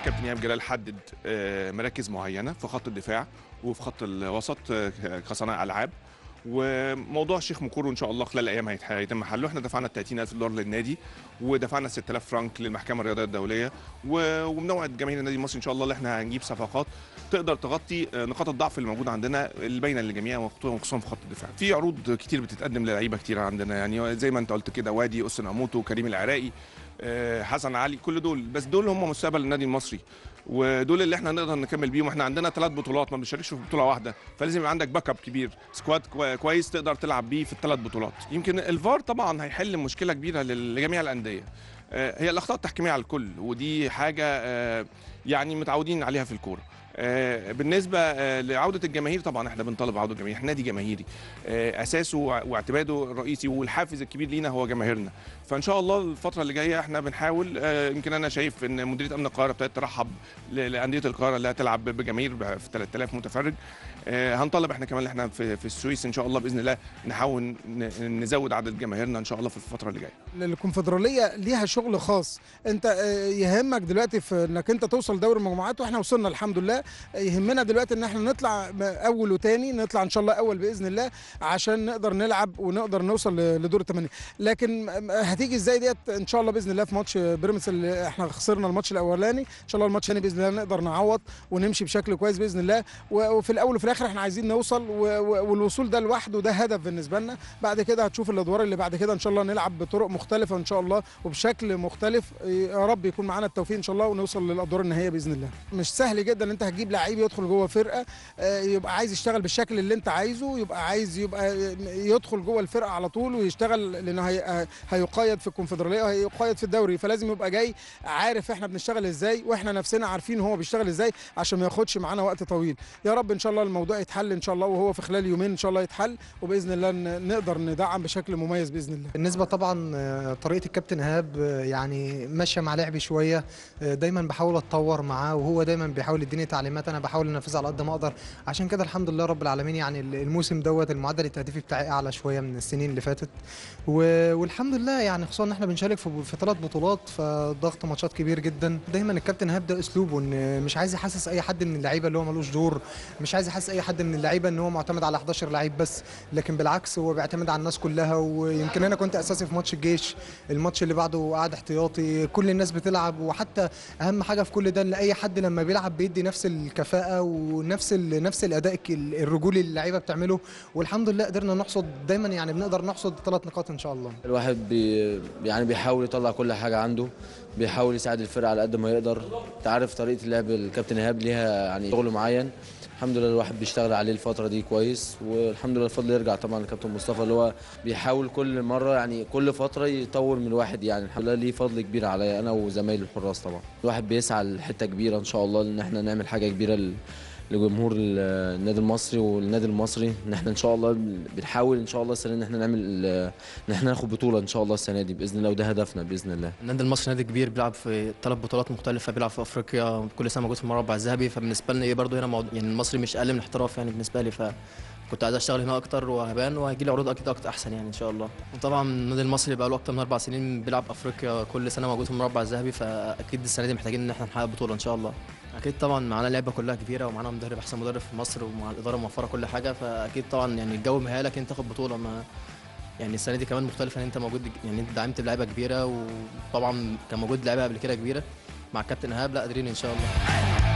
كابتن ايهاب جلال حدد آه، مراكز معينه في خط الدفاع وفي خط الوسط آه، كصانع العاب وموضوع الشيخ مكورو ان شاء الله خلال الايام هيت- هيتم حله احنا دفعنا 30000 دولار للنادي ودفعنا 6000 فرنك للمحكمه الرياضيه الدوليه و- وبنوعد جماهير النادي المصري ان شاء الله اللي احنا هنجيب صفقات تقدر تغطي آه، نقاط الضعف اللي موجوده عندنا اللي باينه للجميع وخصوصا في خط الدفاع في عروض كتير بتتقدم للعيبه كتير عندنا يعني زي ما انت قلت كده وادي اوسن اموتو كريم العراقي آه، حسن علي كل دول بس دول هم مستقبل النادي المصري ودول اللي احنا نقدر نكمل بيهم احنا عندنا ثلاث بطولات ما بنشاركش في بطوله واحده فلازم يبقى عندك باك اب كبير سكواد كوي- كويس تقدر تلعب بيه في الثلاث بطولات يمكن الفار طبعا هيحل مشكله كبيره لل- لجميع الانديه آه، هي الاخطاء التحكيميه على الكل ودي حاجه آه، يعني متعودين عليها في الكوره آه، بالنسبه آه، لعوده الجماهير طبعا احنا بنطالب عوده الجماهير احنا نادي جماهيري آه، اساسه واعتماده الرئيسي والحافز الكبير لينا هو جماهيرنا فان شاء الله الفتره اللي جايه احنا بنحاول آه، يمكن انا شايف ان مديريه امن القاهره ابتدت ترحب ل- لانديه القاهره اللي هتلعب بجماهير ب- في 3000 متفرج آه، هنطلب احنا كمان احنا في في السويس ان شاء الله باذن الله نحاول ن- نزود عدد جماهيرنا ان شاء الله في الفتره اللي جايه الكونفدراليه ليها شغل خاص انت آه، يهمك دلوقتي في انك انت توصل دوري المجموعات واحنا وصلنا الحمد لله آه، يهمنا دلوقتي ان احنا نطلع م- اول وتاني نطلع ان شاء الله اول باذن الله عشان نقدر نلعب ونقدر نوصل ل- لدور الثمانيه لكن م- هتيجي ازاي ديت ان شاء الله باذن الله في ماتش بيراميدز اللي احنا خسرنا الماتش الاولاني ان شاء الله الماتش الثاني باذن الله نقدر نعوض ونمشي بشكل كويس باذن الله و- وفي الاول وفي الاخر احنا عايزين نوصل و- و- والوصول ده لوحده ده هدف بالنسبه لنا بعد كده هتشوف الادوار اللي بعد كده ان شاء الله نلعب بطرق مختلفه ان شاء الله وبشكل مختلف يا رب يكون معانا التوفيق ان شاء الله ونوصل للادوار النهائيه باذن الله مش سهل جدا ان انت هتجيب لعيب يدخل جوه فرقه آه، يبقى عايز يشتغل بالشكل اللي انت عايزه يبقى عايز يبقى يدخل جوه الفرقه على طول ويشتغل لانه هي- هيقيد في الكونفدراليه وهيقيد في الدوري فلازم يبقى جاي عارف احنا بنشتغل ازاي واحنا نفسنا عارفين هو بيشتغل ازاي عشان ما ياخدش معانا وقت طويل يا رب ان شاء الله الموضوع يتحل ان شاء الله وهو في خلال يومين ان شاء الله يتحل وباذن الله ن- نقدر ندعم بشكل مميز باذن الله بالنسبة طبعا آه، طريقة الكابتن إيهاب آه، يعني ماشية مع لعبي شوية آه، دايما بحاول أتطور معاه وهو دايما بيحاول يديني تعليمات أنا بحاول أنفذها على قد ما أقدر عشان كده الحمد لله رب العالمين يعني الموسم دوت المعدل التهديفي بتاعي أعلى شوية من السنين اللي فاتت و- والحمد لله يعني خصوصا إن إحنا بنشارك في في ثلاث بطولات فضغط ماتشات كبير جدا دايما الكابتن إيهاب ده أسلوبه إن مش عايز يحسس أي حد من اللعيبة اللي هو ملوش دور مش عايز يحسس أي حد من اللعيبة إن هو معتمد على 11 لعيب بس لكن بالعكس هو بيعتمد على الناس كلها ويمكن انا كنت اساسي في ماتش الجيش الماتش اللي بعده قاعد احتياطي كل الناس بتلعب وحتى اهم حاجه في كل ده ان اي حد لما بيلعب بيدي نفس الكفاءه ونفس ال- نفس الاداء الك- الرجولي اللي اللعيبه بتعمله والحمد لله قدرنا نحصد دايما يعني بنقدر نحصد ثلاث نقاط ان شاء الله الواحد بي يعني بيحاول يطلع كل حاجة عنده بيحاول يساعد الفرقة على قد ما يقدر انت عارف طريقة اللعب الكابتن إيهاب ليها يعني شغل معين الحمد لله الواحد بيشتغل عليه الفترة دي كويس والحمد لله الفضل يرجع طبعا لكابتن مصطفى اللي هو بيحاول كل مرة يعني كل فترة يطور من الواحد يعني الحمد لله ليه فضل كبير عليا أنا وزمايلي الحراس طبعا الواحد بيسعى لحتة كبيرة إن شاء الله إن احنا نعمل حاجة كبيرة ل- لجمهور ال- النادي المصري والنادي المصري ان احنا ان شاء الله بنحاول ان شاء الله السنه ان احنا نعمل ان احنا ناخد بطوله ان شاء الله السنه دي باذن الله وده هدفنا باذن الله النادي المصري نادي كبير بيلعب في ثلاث بطولات مختلفه بيلعب في افريقيا كل سنه موجود في المربع الذهبي فبالنسبه لنا ايه برضه هنا موضوع يعني المصري مش اقل من الاحتراف يعني بالنسبه لي ف كنت عايز اشتغل هنا اكتر وهبان وهيجي لي عروض اكيد اكتر احسن يعني ان شاء الله وطبعا النادي المصري بقى له اكتر من اربع سنين بيلعب افريقيا كل سنه موجود في المربع الذهبي فاكيد السنه دي محتاجين ان احنا نحقق بطوله ان شاء الله اكيد طبعا معانا لعبه كلها كبيره ومعانا مدرب احسن مدرب في مصر ومع الاداره موفره كل حاجه فاكيد طبعا يعني الجو مهيألك انت تاخد بطوله ما يعني السنه دي كمان مختلفه ان انت موجود يعني انت دعمت بلعيبه كبيره وطبعا كان موجود لعيبه قبل كده كبيره مع الكابتن ايهاب لا قادرين ان شاء الله